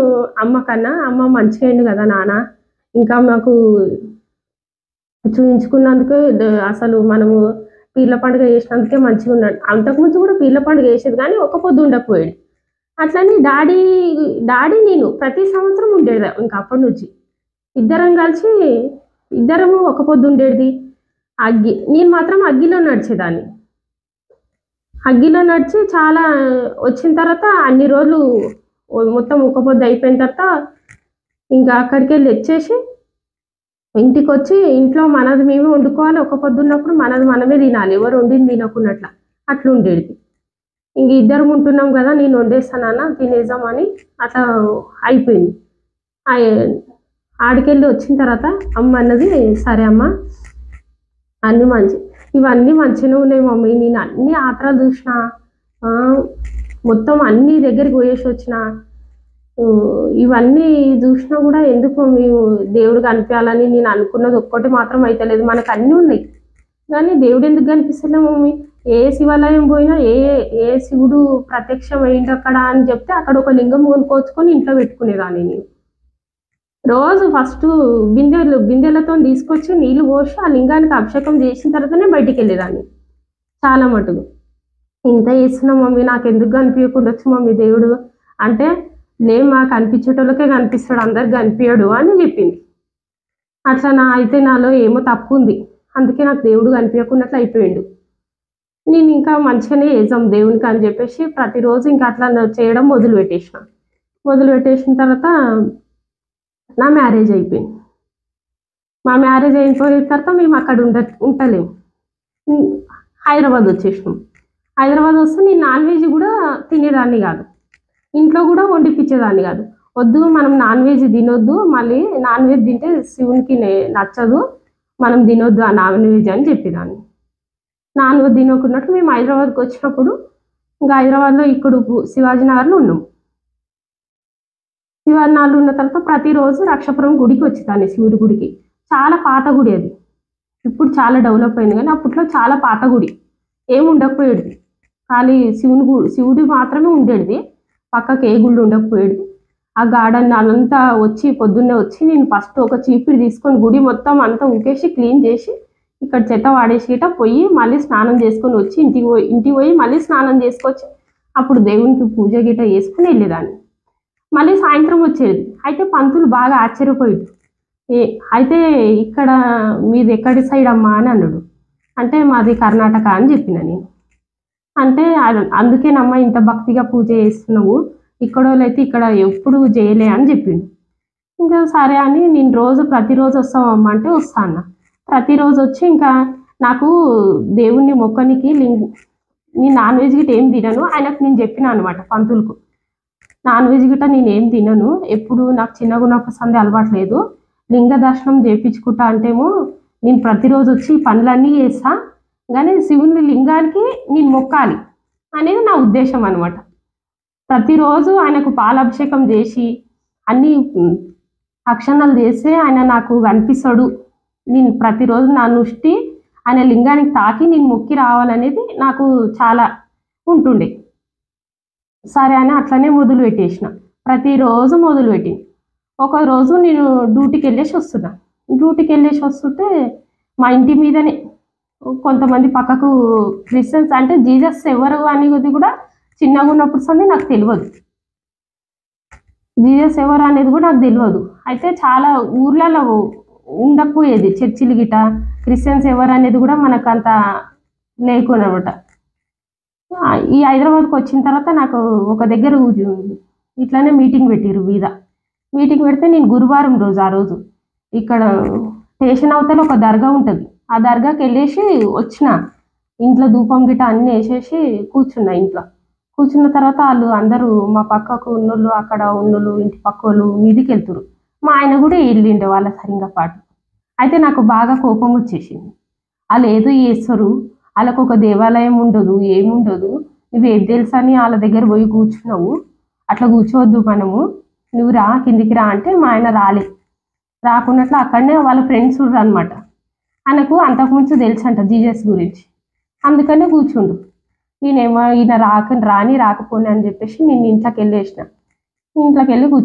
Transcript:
అమ్మ కన్నా అమ్మ మంచిగా అయింది కదా నాన్న ఇంకా మాకు చూయించుకున్నందుకు ద- అసలు మనము పీర్ల పండుగ చేసినందుకే మంచిగా ఉన్నాడు అంతకుముందు కూడా పీర్ల పండుగ చేసేది కానీ ఒక పొద్దు ఉండకపోయాడు అట్లని డాడీ డాడీ నేను ప్రతి సంవత్సరం ఉండేది ఇంకా అప్పటి నుంచి ఇద్దరం కలిసి ఇద్దరము ఒక పొద్దు ఉండేది అగ్గి నేను మాత్రం అగ్గిలో నడిచేదాన్ని అగ్గిలో నడిచి చాలా వచ్చిన తర్వాత అన్ని రోజులు ఓ- మొత్తం ఒక పొద్దు అయిపోయిన తర్వాత ఇంకా అక్కడికి వెళ్ళి వచ్చేసి ఇంటికి వచ్చి ఇంట్లో మనది మేమే వండుకోవాలి ఒక పొద్దున్నప్పుడు మనది మనమే తినాలి ఎవరు వండింది తినకున్నట్ల అట్లా ఉండేది ఇంక ఇద్దరం ఉంటున్నాం కదా నేను వండేస్తానన్న తినేద్దామని అట్లా అయిపోయింది ఆయ- ఆడికెళ్ళి వచ్చిన తర్వాత అమ్మ అన్నది సరే అమ్మ అన్నీ మంచి ఇవన్నీ మంచిగానే ఉన్నాయి మమ్మీ నేను అన్ని ఆత్రాలు చూసిన ఆ, మొత్తం అన్ని దగ్గరికి పోయేసి వచ్చిన ఊ, ఇవన్నీ చూసినా కూడా ఎందుకు మేము దేవుడు కనిపించాలని నేను అనుకున్నది ఒక్కటి మాత్రం అయితలేదు మనకు అన్నీ ఉన్నాయి కానీ దేవుడు ఎందుకు కనిపిస్తలే మమ్మీ ఏ శివాలయం పోయినా ఏ ఏ శివుడు ప్రత్యక్షం అయింది అక్కడ అని చెప్తే అక్కడ ఒక లింగం కొనుక్కొచ్చుకొని ఇంట్లో పెట్టుకునేదాన్ని నేను రోజు ఫస్ట్ బిందెలు బిందెలతో తీసుకొచ్చి నీళ్లు పోసి ఆ లింగానికి అభిషేకం చేసిన తర్వాతనే బయటికి వెళ్ళేదాన్ని చాలా మటుకు ఇంత చేస్తున్నాం మమ్మీ నాకు ఎందుకు కనిపించకుండా వచ్చు మమ్మీ దేవుడు అంటే లే మాకు కనిపించేటోళ్ళకే కనిపిస్తాడు అందరికి కనిపించడు అని చెప్పింది అట్లా నా అయితే నాలో ఏమో తప్పు ఉంది అందుకే నాకు దేవుడు కనిపించకున్నట్లు అయిపోయిండు నేను ఇంకా మంచిగానే చేద్దాం దేవునికి అని చెప్పేసి ప్రతిరోజు ఇంకా అట్లా నా చేయడం మొదలు పెట్టేసిన మొదలు పెట్టేసిన తర్వాత నా మ్యారేజ్ అయిపోయింది మా మ్యారేజ్ అయిపోయిన తర్వాత మేము అక్కడ ఉండ ఉంటలేము ఉం, హైదరాబాద్ వచ్చేసినాం హైదరాబాద్ వస్తే నేను నాన్ వెజ్ కూడా తినేదాన్ని కాదు ఇంట్లో కూడా వండిపించేదాన్ని కాదు వద్దు మనం నాన్ వెజ్ తినొద్దు మళ్ళీ నాన్ వెజ్ తింటే శివునికి నే- నచ్చదు మనం తినొద్దు ఆ నాన్ వెజ్ అని చెప్పేదాన్ని నాన్ వెజ్ తినకున్నట్టు మేము హైదరాబాద్కి వచ్చినప్పుడు ఇంకా హైదరాబాద్లో ఇక్కడ శివాజీ నగర్లో ఉన్నాం శివాజీ నగర్లో ఉన్న తర్వాత ప్రతిరోజు రక్షపురం గుడికి వచ్చేదాన్ని శివుడి గుడికి చాలా పాత గుడి అది ఇప్పుడు చాలా డెవలప్ అయింది కానీ అప్పట్లో చాలా పాత గుడి ఏమి ఉండకపోయేది ఖాళీ శివుని గు శివుడి మాత్రమే ఉండేది పక్కకి ఏ గుళ్ళు ఉండకపోయేది ఆ గార్డెన్ అదంతా వచ్చి పొద్దున్నే వచ్చి నేను ఫస్ట్ ఒక చీపిరి తీసుకొని గుడి మొత్తం అంతా ఊకేసి క్లీన్ చేసి ఇక్కడ చెత్త వాడేసి గిట్ట పోయి మళ్ళీ స్నానం చేసుకొని వచ్చి ఇంటికి పోయి ఇంటికి పోయి మళ్ళీ స్నానం చేసుకొచ్చి అప్పుడు దేవునికి పూజ గిట్ట చేసుకుని వెళ్ళేదాన్ని మళ్ళీ సాయంత్రం వచ్చేది అయితే పంతులు బాగా ఆశ్చర్యపోయాడు ఏ అయితే ఇక్కడ మీది ఎక్కడి సైడ్ అమ్మా అని అన్నాడు అంటే మాది కర్ణాటక అని చెప్పిన నేను అంటే అ- అందుకేనమ్మా ఇంత భక్తిగా పూజ చేస్తున్నావు ఇక్కడ అయితే ఇక్కడ ఎప్పుడు చేయలే అని చెప్పిండు ఇంకా సరే అని నేను రోజు ప్రతిరోజు వస్తావమ్మా అంటే వస్తా అన్న ప్రతిరోజు వచ్చి ఇంకా నాకు దేవుణ్ణి మొక్కనికి లింగ్ నేను నాన్ వెజ్ గిట్ట ఏం తినను ఆయనకు నేను చెప్పిన అనమాట పంతులకు నాన్ వెజ్ గిట్ట నేను ఏం తినను ఎప్పుడు నాకు చిన్నగా ఉన్నప్పుడు సందే అలవాట్లేదు లింగ దర్శనం చేయించుకుంటా అంటేమో నేను ప్రతిరోజు వచ్చి ఈ పనులన్నీ చేస్తా కానీ శివుని లింగానికి నేను మొక్కాలి అనేది నా ఉద్దేశం అనమాట ప్రతిరోజు ఆయనకు పాలాభిషేకం చేసి అన్ని ఉమ్, అక్షణాలు చేస్తే ఆయన నాకు కనిపిస్తాడు నేను ప్రతిరోజు నా నుష్టి ఆయన లింగానికి తాకి నేను మొక్కి రావాలనేది నాకు చాలా ఉంటుండే సరే అని అట్లనే మొదలు పెట్టేసిన ప్రతిరోజు మొదలు పెట్టింది ఒక రోజు నేను డ్యూటీకి వెళ్ళేసి వస్తున్నా డ్యూటీకి వెళ్ళేసి వస్తుంటే మా ఇంటి మీదనే కొంతమంది పక్కకు క్రిస్టియన్స్ అంటే జీసస్ ఎవరు అనేది కూడా చిన్నగా ఉన్నప్పుడు సంది నాకు తెలియదు జీసస్ ఎవరు అనేది కూడా నాకు తెలియదు అయితే చాలా ఊర్లలో ఉండకపోయేది చర్చిలు గిట క్రిస్టియన్స్ ఎవరు అనేది కూడా మనకు అంత లేకునమాట ఈ హైదరాబాద్కి వచ్చిన తర్వాత నాకు ఒక దగ్గర ఊజు- ఇట్లానే మీటింగ్ పెట్టిర్రు మీద మీటింగ్ పెడితే నేను గురువారం రోజు ఆ రోజు ఇక్కడ స్టేషన్ అవతల ఒక దర్గా ఉంటుంది ఆ దర్గాకి వెళ్ళేసి వచ్చిన ఇంట్లో ధూపం గిట్ట అన్నీ వేసేసి కూర్చున్నా ఇంట్లో కూర్చున్న తర్వాత వాళ్ళు అందరూ మా పక్కకు ఉన్నోళ్ళు అక్కడ ఉన్నోళ్ళు ఇంటి పక్క వాళ్ళు మీదికి వెళ్తురు మా ఆయన కూడా వెళ్ళిండే వాళ్ళ సరిగా పాటు అయితే నాకు బాగా కోపం వచ్చేసింది వాళ్ళు ఏదో చేస్తారు వాళ్ళకు ఒక దేవాలయం ఉండదు ఏముండదు నువ్వు ఏం తెలుసా అని వాళ్ళ దగ్గర పోయి కూర్చున్నావు అట్లా కూర్చోవద్దు మనము నువ్వు రా కిందికి రా అంటే మా ఆయన రాలే రాకున్నట్లు అక్కడనే వాళ్ళ ఫ్రెండ్స్ అనమాట ఆయనకు అంతకుముందు తెలుసు అంట జీజస్ గురించి అందుకనే కూర్చుండు నేనేమో ఈయన రాక రాని రాకపోని అని చెప్పేసి నేను ఇంట్లోకి వెళ్ళేసిన ఇంట్లోకి వెళ్ళి కూర్చు